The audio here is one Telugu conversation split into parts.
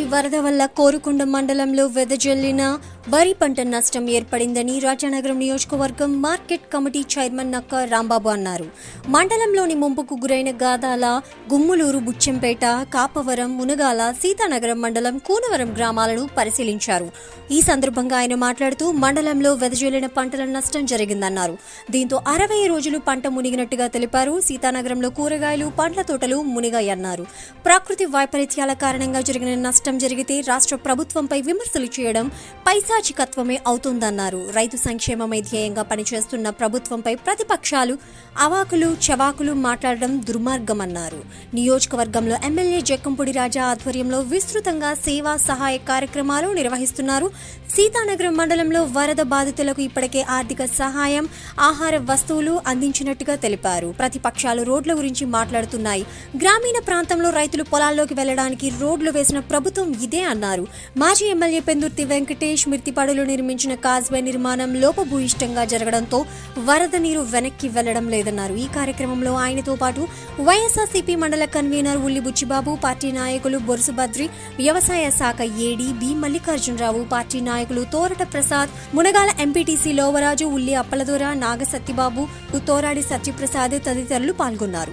వరద వల్ల కోరుకొండ మండలంలో వెదజల్లిన వరి పంట నష్టం ఏర్పడిందని రాజానగరం నియోజకవర్గం మార్కెట్ కమిటీ చైర్మన్ నక్క రాంబాబు అన్నారు మండలంలోని ముంపుకు గురైన గాదాల గుమ్ములూరు బుచ్చెంపేట కాపవరం మునగాల సీతానగరం మండలం కూనవరం గ్రామాలను పరిశీలించారు ఈ సందర్భంగా ఆయన మాట్లాడుతూ మండలంలో వెదజల్లిన పంటల నష్టం జరిగిందన్నారు దీంతో అరవై రోజులు పంట మునిగినట్టుగా తెలిపారు సీతానగరంలో కూరగాయలు పండ్ల తోటలు మునిగాయన్నారు ప్రకృతి వైపరీత్యాల కారణంగా జరిగిన నష్టం జరిగితే రాష్ట్ర ప్రభుత్వంపై విమర్శలు చేయడం పైశాచికత్వమే అవుతుందన్నారు రైతు సంక్షేమమే ధ్యేయంగా పనిచేస్తున్న ప్రభుత్వంపై ప్రతిపక్షాలు అవాకులు చవాకులు మాట్లాడడం దుర్మార్గమన్నారు నియోజకవర్గంలో ఎమ్మెల్యే జక్కంపూడి రాజా ఆధ్వర్యంలో విస్తృతంగా సేవా సహాయ కార్యక్రమాలు నిర్వహిస్తున్నారు సీతానగరం మండలంలో వరద బాధితులకు ఇప్పటికే ఆర్థిక సహాయం ఆహార వస్తువులు అందించినట్టుగా తెలిపారు ప్రతిపక్షాలు రోడ్ల గురించి మాట్లాడుతున్నాయి గ్రామీణ ప్రాంతంలో రైతులు పొలాల్లోకి వెళ్లడానికి రోడ్లు వేసిన ప్రభుత్వం ఇదే అన్నారు మాజీ ఎమ్మెల్యే పెందుర్తి వెంకటేష్ మిర్తిపాడులో నిర్మించిన కాజ్వే నిర్మాణం లోపభూయిష్టంగా జరగడంతో వరద నీరు వెనక్కి వెళ్లడం లేదన్నారు ఈ కార్యక్రమంలో ఆయనతో పాటు వైఎస్ఆర్సీపీ మండల కన్వీనర్ ఉల్లి బుచ్చిబాబు పార్టీ నాయకులు బొరుసు బద్రి వ్యవసాయ శాఖ ఏడీ బి మల్లికార్జునరావు పార్టీ నాయకులు తోరట ప్రసాద్ మునగాల ఎంపీటీసీ లోవరాజు ఉల్లి అప్పలదొర నాగ సత్యబాబు తోరాడి సత్యప్రసాద్ తదితరులు పాల్గొన్నారు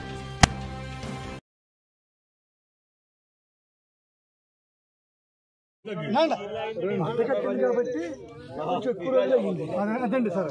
కట్టింది కాబట్టి కొంచెం ఎక్కువ రోజులు అయ్యింది అదే- అదండి సార్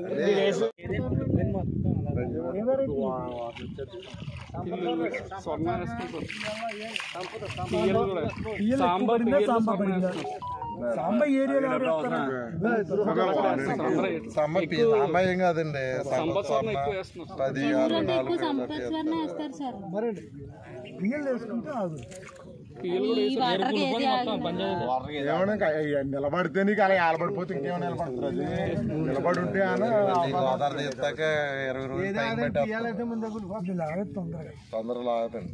సాంబా పడిందా సాంబా పడిందా సాంబా ఏరియాలో ఎవరు వేస్తారు? అమ్మాయి ఏం కాదండి సంవత్సరం పది ఆరు నాలుగు సంపత్సరణ వేస్తారు సార్ మరండి బియ్యం వేసుకుంటే ఆగు ఈ వాటర్ ఏది ఆగదు. ఏమన్నా ఇంకా నిలబడితే నీకు అలా ఆలబడిపోతే ఇంకేమైనా నిలబడుతుంది నిలబడి ఉంటే గోదావరి తీస్తాక ఇరవై రోజులు టైం పెట్టేస్తాం తీయాలంటే ముందు దగ్గర లాగదు తొందరగా తొందరలో ఆగదండి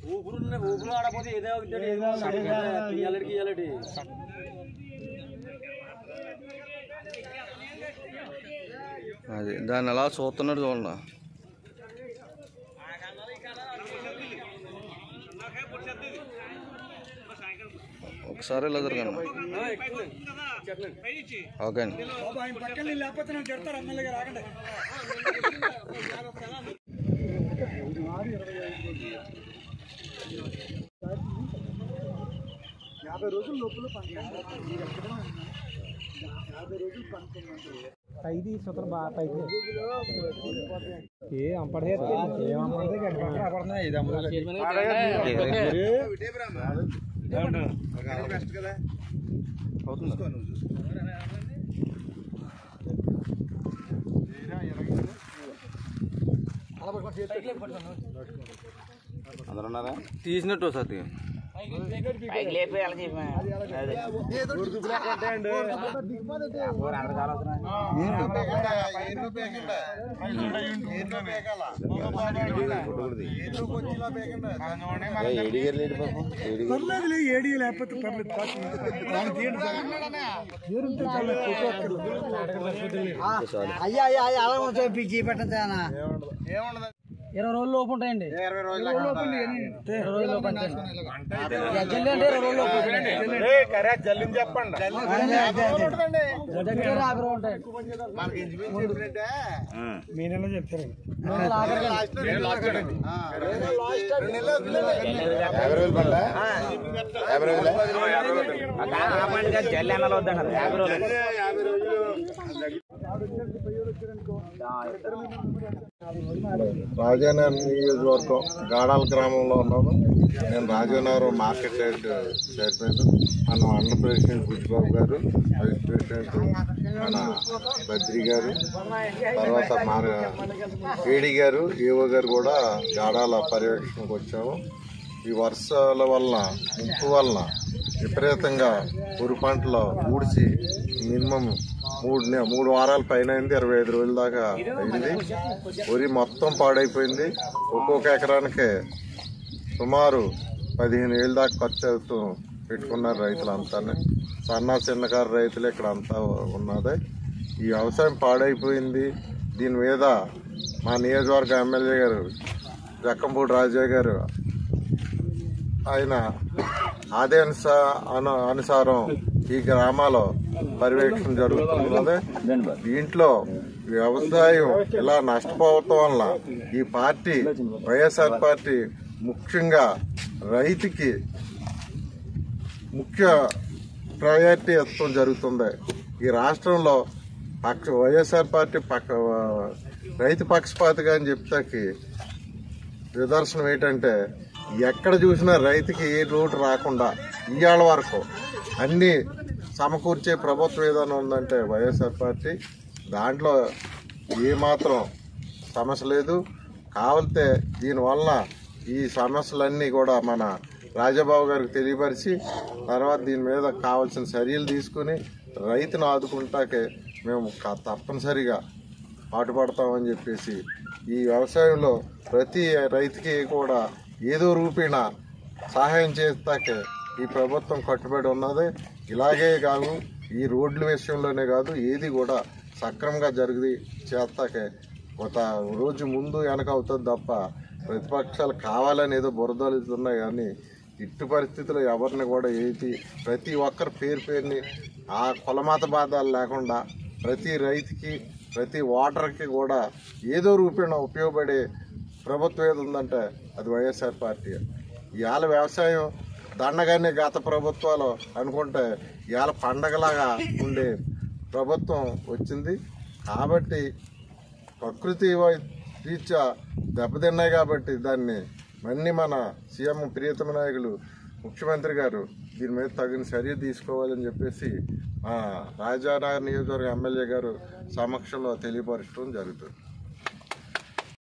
అది దాన్ని అలా చూస్తున్నాడు చూడండి ఒకసారి ఇలా జరగండి ఓకే అండి ఆయన పక్కన లేకపోతే నాకు చెడతారు ఎమ్మెల్యే గారు ఆగండి యాభై రోజుల లోపల పంట యాభై రోజులు పంట ఐదు సూత్రం బాగా పైకి ఏ అంపడే ఏమమ్మదే తీసినట్టు సార్ పర్లేదులే ఏడి లేకపోతే పర్లేదు కాదు. దాన్ని తీయండి సార్. ఏరుంటే చాలా ఎక్కువ అక్కడ. అయ్యా అయ్యా అయ్యా అలా ఉంటాయి పిచ్చి పెట్టండి ఇరవై రోజులు లోపు ఉంటాయండి ఇరవై రోజులు లోపు అంతే జల్లి అంటే ఇరవై రోజులు లోపు జల్లిని చెప్పండి దగ్గర యాభై రోజులు ఉంటాయి మీ నెల చెప్తారు యాభై రోజులు పడ్డా యాభై రోజులు రాజానగరం నియోజకవర్గం గాడాల గ్రామంలో ఉన్నాము నేను రాజానగరం మార్కెట్ యార్డ్ చైర్మన్ మన under president Bujjibabu garu vice president మన బద్రి గారు తర్వాత మా ఏడి గారు ఏఓ గారు కూడా గాడాల పర్యవేక్షణకు వచ్చాము ఈ వర్షాల వల్ల ముంపు వలన విపరీతంగా వరి పంటలు ఊడిచి మినిమం మూడు నె- మూడు వారాల పైన అయింది ఇరవై ఐదు రోజుల దాకా అయింది వరి మొత్తం పాడైపోయింది ఒక్కొక్క ఎకరానికి సుమారు పదిహేను వేల దాకా ఖర్చు అవుతూ పెట్టుకున్నారు రైతులంతా సన్న చిన్నకారు రైతులు ఇక్కడ అంతా ఉన్నది ఈ వ్యవసాయం పాడైపోయింది దీని మీద మా నియోజకవర్గ ఎమ్మెల్యే గారు జక్కంపూడి రాజా గారు ఆయన ఆదేశ అను అనుసారం ఈ గ్రామాలో పర్యవేక్షణ జరుగుతున్నది దీంట్లో వ్యవసాయం ఇలా నష్టపోవటం వల్ల ఈ పార్టీ వైఎస్ఆర్ పార్టీ ముఖ్యంగా రైతుకి ముఖ్య ప్రయారిటీ ఇవ్వడం జరుగుతుంది ఈ రాష్ట్రంలో పక్ష వైఎస్ఆర్ పార్టీ పక్క రైతు పక్షపాతిగా అని చెప్తాకి నిదర్శనం ఏంటంటే ఎక్కడ చూసినా రైతుకి ఏ లోటు రాకుండా ఇవాళ వరకు అన్ని సమకూర్చే ప్రభుత్వం ఏదైనా ఉందంటే వైఎస్ఆర్ పార్టీ దాంట్లో ఏమాత్రం సమస్య లేదు కావాలితే దీనివల్ల ఈ సమస్యలన్నీ కూడా మన రాజాబాబు గారికి తెలియపరిచి తర్వాత దీని మీద కావాల్సిన చర్యలు తీసుకుని రైతును ఆదుకుంటాకే మేము క- తప్పనిసరిగా పాటుపడతామని చెప్పేసి ఈ వ్యవసాయంలో ప్రతి రైతుకి కూడా ఏదో రూపేణ సహాయం చేస్తాకే ఈ ప్రభుత్వం కట్టుబడి ఉన్నది ఇలాగే కాదు ఈ రోడ్ల విషయంలోనే కాదు ఏది కూడా సక్రమంగా జరిగి చేస్తాకే ఒక రోజు ముందు వెనక అవుతుంది తప్ప ప్రతిపక్షాలు కావాలని ఏదో బురదలుతున్నాయి కానీ ఇట్టు పరిస్థితుల్లో ఎవరిని కూడా ఏది ప్రతి ఒక్కరి పేరు పేరుని ఆ కులమాత బాధాలు లేకుండా ప్రతి రైతుకి ప్రతి ఓటర్కి కూడా ఏదో రూపేణ ఉపయోగపడే ప్రభుత్వం ఏది ఉందంటే అది వైఎస్ఆర్ పార్టీ ఇవాళ వ్యవసాయం దండగానే గత ప్రభుత్వాలు అనుకుంటే ఇవాళ పండగలాగా ఉండే ప్రభుత్వం వచ్చింది కాబట్టి ప్రకృతి వై- రీత్యా దెబ్బతిన్నాయి కాబట్టి దాన్ని మళ్ళీ మన సీఎం ప్రియతమ నాయకులు ముఖ్యమంత్రి గారు దీని మీద తగిన చర్య తీసుకోవాలని చెప్పేసి మా రాజానగర్ నియోజకవర్గ ఎమ్మెల్యే గారు సమక్షంలో తెలియపరచడం జరుగుతుంది